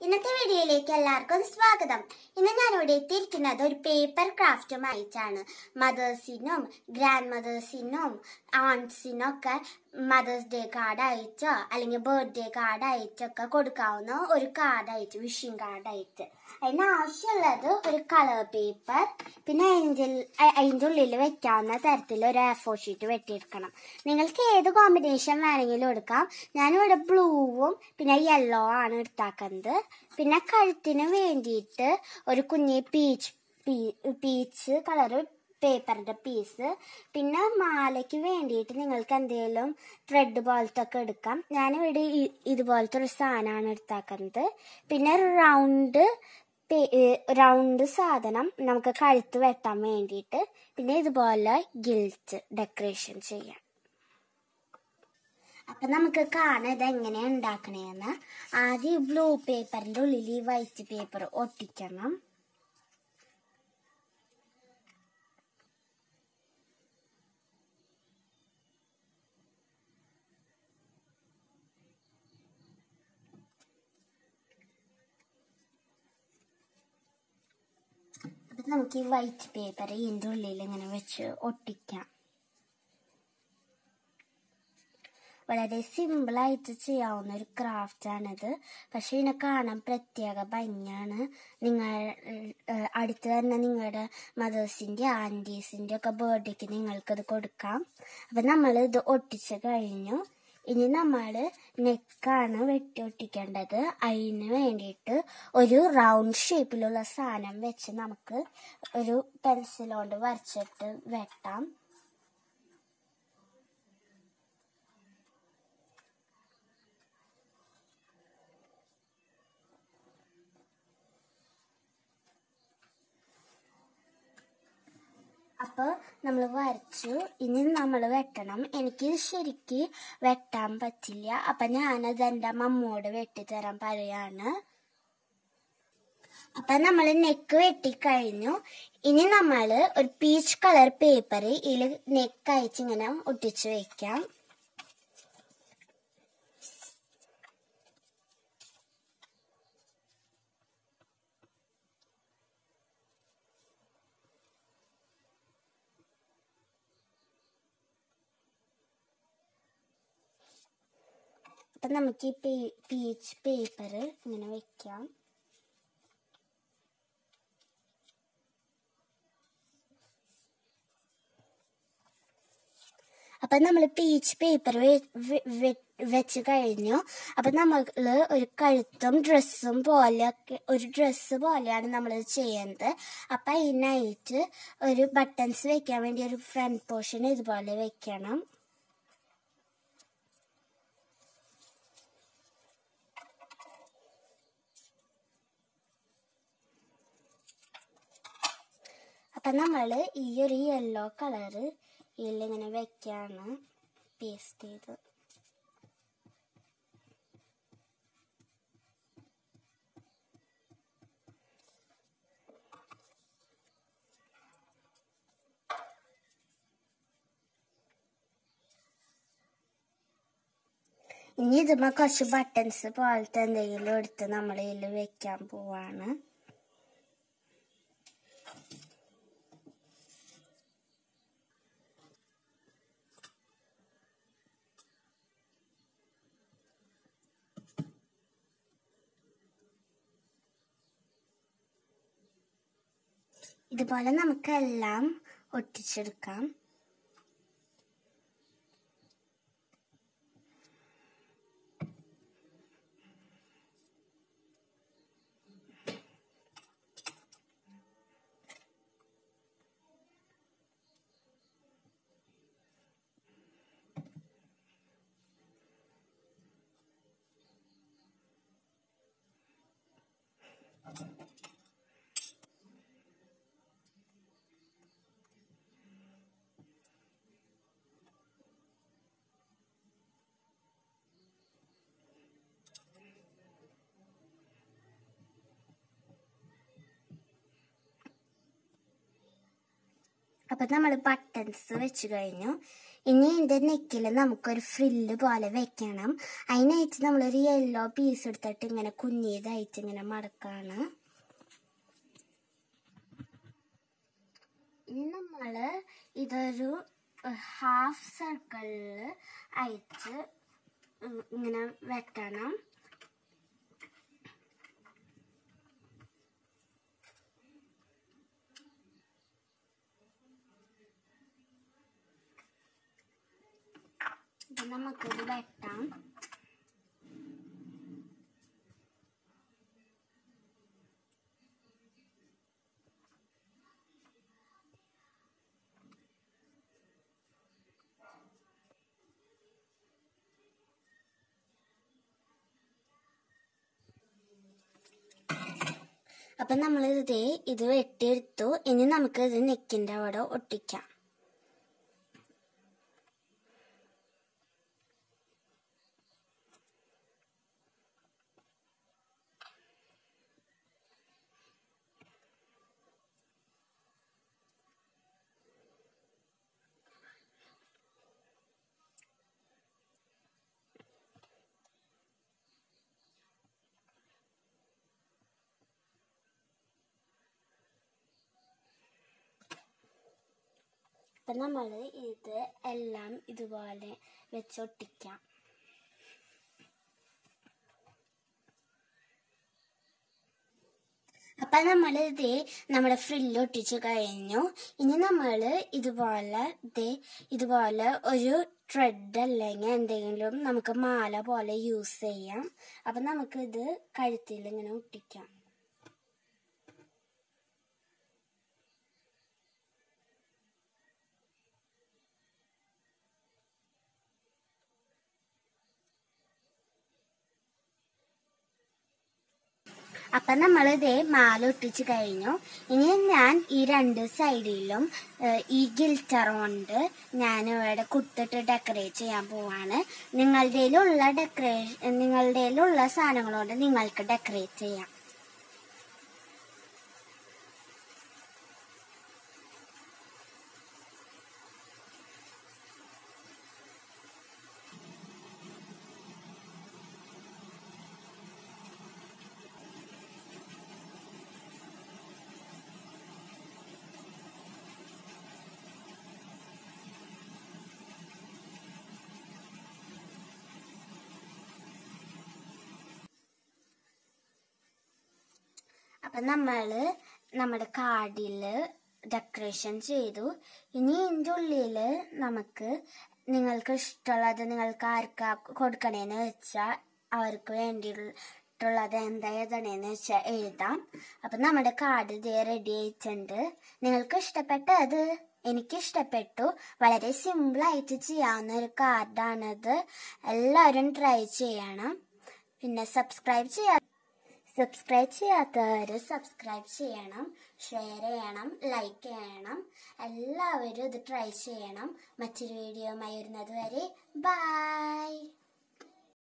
ഇന്നത്തെ വീഡിയോയിലേക്ക് എല്ലാവർക്കും സ്വാഗതം ഇന്ന് ഞാനിവിടെ എത്തിയിരിക്കുന്നത് ഒരു പേപ്പർ ക്രാഫ്റ്റുമായിട്ടാണ് മദേഴ്സിനും ഗ്രാൻഡ് മദേഴ്സിനും ആൺസിനും ഒക്കെ മദേഴ്സ് ഡേ കാർഡ് അയച്ചോ അല്ലെങ്കിൽ ബർത്ത്ഡേ കാർഡ് അയച്ചൊക്കെ കൊടുക്കാവുന്ന ഒരു കാർഡായിട്ട് വിഷിംഗ് കാർഡായിട്ട് അതിന് ആവശ്യമുള്ളത് ഒരു കളർ പേപ്പർ പിന്നെ അതിൻ്റെ അതിൻ്റെ ഉള്ളിൽ വെക്കാവുന്ന തരത്തിൽ ഒരു എ ഷീറ്റ് വെട്ടിയെടുക്കണം നിങ്ങൾക്ക് ഏത് കോമ്പിനേഷൻ വേണമെങ്കിലും എടുക്കാം ഞാനിവിടെ ബ്ലൂവും പിന്നെ യെല്ലോ ആണ് എടുത്താക്കുന്നത് പിന്നെ കഴുത്തിന് വേണ്ടിയിട്ട് ഒരു കുഞ്ഞി പീച്ച് പീച്ച് കളറ് പേപ്പറിന്റെ പീസ് പിന്നെ മാലയ്ക്ക് വേണ്ടിയിട്ട് നിങ്ങൾക്ക് എന്തെങ്കിലും ത്രെഡ് പോലത്തെ ഒക്കെ എടുക്കാം ഞാനിവിടെ ഇ- ഇതുപോലത്തെ ഒരു സാധനമാണ് എടുത്താക്കുന്നത് പിന്നെ റൗണ്ട് റൗണ്ട് സാധനം നമുക്ക് കഴുത്ത് വെട്ടാൻ വേണ്ടിയിട്ട് പിന്നെ ഇതുപോലെ ഗിൽറ്റ് ഡെക്കറേഷൻ ചെയ്യാം അപ്പൊ നമുക്ക് കാണാം ഇത് എങ്ങനെയാ ഉണ്ടാക്കണേന്ന് ആദ്യം ഈ ബ്ലൂ പേപ്പറിന്റെ ഉള്ളിൽ ഈ വൈറ്റ് പേപ്പർ ഒട്ടിക്കണം അപ്പൊ നമുക്ക് ഈ വൈറ്റ് പേപ്പർ ഇതിന്റെ ഉള്ളിൽ ഇങ്ങനെ വെച്ച് ഒട്ടിക്കാം വളരെ സിമ്പിളായിട്ട് ചെയ്യാവുന്ന ഒരു ക്രാഫ്റ്റാണിത് പക്ഷെ ഇതിനെ കാണാൻ പ്രത്യേക ഭംഗിയാണ് നിങ്ങൾ ഏഹ്, അടുത്ത് തന്നെ നിങ്ങളുടെ മദേഴ്സിൻ്റെ ആൻറ്റീസിൻ്റെ ഒക്കെ ബർത്ത്ഡേക്ക് നിങ്ങൾക്കത് കൊടുക്കാം അപ്പം നമ്മൾ ഇത് ഒട്ടിച്ച് കഴിഞ്ഞു ഇനി നമ്മൾ നെക്കാണ് വെട്ടി ഒട്ടിക്കേണ്ടത് അതിന് വേണ്ടിയിട്ട് ഒരു റൗണ്ട് ഷേപ്പിലുള്ള സാധനം വെച്ച് നമുക്ക് ഒരു പെൻസിൽ കൊണ്ട് വരച്ചിട്ട് വെട്ടാം അപ്പോൾ നമ്മൾ വരച്ചു ഇനി നമ്മൾ വെട്ടണം എനിക്ക് ശരിക്ക് വെട്ടാൻ പറ്റില്ല അപ്പം ഞാനത് എൻ്റെ മമ്മോട് വെട്ടിത്തരാൻ പറയാണ് അപ്പം നമ്മൾ നെക്ക് വെട്ടിക്കഴിഞ്ഞു ഇനി നമ്മൾ ഒരു പീച്ച് കളർ പേപ്പർ ഇതിൽ നെക്ക് അയച്ച് ഇങ്ങനെ ഒട്ടിച്ച് വെക്കാം അപ്പം നമുക്ക് ഈ പേ പീച്ച് പേപ്പർ ഇങ്ങനെ വെക്കാം അപ്പം നമ്മൾ പീച്ച് പേപ്പർ വെച്ച് കഴിഞ്ഞു അപ്പം നമ്മൾ ഒരു കഴുത്തും ഡ്രസ്സും പോലെയൊക്കെ ഒരു ഡ്രസ്സ് പോലെയാണ് നമ്മൾ ചെയ്യുന്നത് അപ്പം അതിനായിട്ട് ഒരു ബട്ടൺസ് വെക്കാൻ വേണ്ടി ഒരു ഫ്രണ്ട് പോർഷൻ ഇതുപോലെ വെക്കണം അപ്പം നമ്മൾ ഈ ഒരു യെല്ലോ കളറ് ഇതിലിങ്ങനെ വെക്കാണ് പേസ്റ്റ് ചെയ്ത് ഇനി ഇതുമ്മ കുറച്ച് ബട്ടൺസ് പോലത്തെ എന്തെങ്കിലും എടുത്ത് നമ്മൾ ഇതിൽ വെക്കാൻ പോവാണ് ഇതുപോലെ നമുക്കെല്ലാം ഒട്ടിച്ചെടുക്കാം അപ്പൊ നമ്മൾ ബട്ടൺസ് വെച്ച് കഴിഞ്ഞു ഇനി ഇതിന്റെ നെക്കിൽ നമുക്കൊരു ഫ്രില്ല് പോലെ വെക്കണം അതിനായിട്ട് നമ്മളൊരു യെല്ലോ പീസ് എടുത്തിട്ട് ഇങ്ങനെ കുഞ്ഞിയതായിട്ട് ഇങ്ങനെ മടക്കാണ് ഇനി നമ്മള് ഇതൊരു ഹാഫ് സർക്കിളിൽ അയച്ച് ഇങ്ങനെ വെട്ടണം ഇത് നമുക്കിത് വെട്ടാം അപ്പൊ നമ്മൾ ഇത് ഇത് വെട്ടിയെടുത്തു ഇനി നമുക്ക് ഇത് നെക്കിന്റെ അവിടെ ഒട്ടിക്കാം അപ്പം നമ്മൾ ഇത് എല്ലാം ഇതുപോലെ വെച്ചൊട്ടിക്കാം അപ്പൊ നമ്മൾ ഇത് നമ്മുടെ ഫ്രില്ല് ഒട്ടിച്ചു കഴിഞ്ഞു ഇനി നമ്മൾ ഇതുപോലെ ഇത് ഇതുപോലെ ഒരു ത്രെഡ് അല്ലെങ്കിൽ എന്തെങ്കിലും നമുക്ക് മാല പോലെ യൂസ് ചെയ്യാം അപ്പൊ നമുക്ക് ഇത് കഴുത്തിൽ ഇങ്ങനെ ഒട്ടിക്കാം അപ്പൊ നമ്മൾ ഇതേ മാല ഒട്ടിച്ച് കഴിഞ്ഞു ഇനി ഞാൻ ഈ രണ്ട് സൈഡിലും ഏഹ്, ഈ ഗിൽറ്റർ കൊണ്ട് ഞാൻ ഇവിടെ കുത്തിട്ട് ഡെക്കറേറ്റ് ചെയ്യാൻ പോവാണ് നിങ്ങളുടെ ഉള്ള ഡെക്കറേഷൻ നിങ്ങളുടെ ഉള്ള സാധനങ്ങൾ കൊണ്ട് നിങ്ങൾക്ക് ഡെക്കറേറ്റ് ചെയ്യാം അപ്പൊ നമ്മള് നമ്മുടെ കാർഡില് ഡെക്കറേഷൻ ചെയ്തു ഇനി ഇതിൻ്റെ ഉള്ളില് നമുക്ക് നിങ്ങൾക്ക് ഇഷ്ടമുള്ളത് നിങ്ങൾക്ക് ആർക്കാ കൊടുക്കണേന്ന് വെച്ചാൽ അവർക്ക് വേണ്ടിയിട്ടുള്ളത് എന്താ എഴുതണേന്ന് വെച്ചാൽ എഴുതാം അപ്പൊ നമ്മുടെ കാർഡ് ഇതേ റെഡി ആയിട്ടുണ്ട് നിങ്ങൾക്ക് ഇഷ്ടപ്പെട്ടത് എനിക്ക് ഇഷ്ടപ്പെട്ടു വളരെ സിമ്പിൾ ആയിട്ട് ചെയ്യാവുന്ന ഒരു കാർഡാണിത് എല്ലാവരും ട്രൈ ചെയ്യണം പിന്നെ സബ്സ്ക്രൈബ് ചെയ്യാ സബ്സ്ക്രൈബ് ചെയ്യാത്തവർ സബ്സ്ക്രൈബ് ചെയ്യണം ഷെയർ ചെയ്യണം ലൈക്ക് ചെയ്യണം എല്ലാവരും ഇത് ട്രൈ ചെയ്യണം മറ്റൊരു വീഡിയോയുമായി വരുന്നത് വരെ ബൈ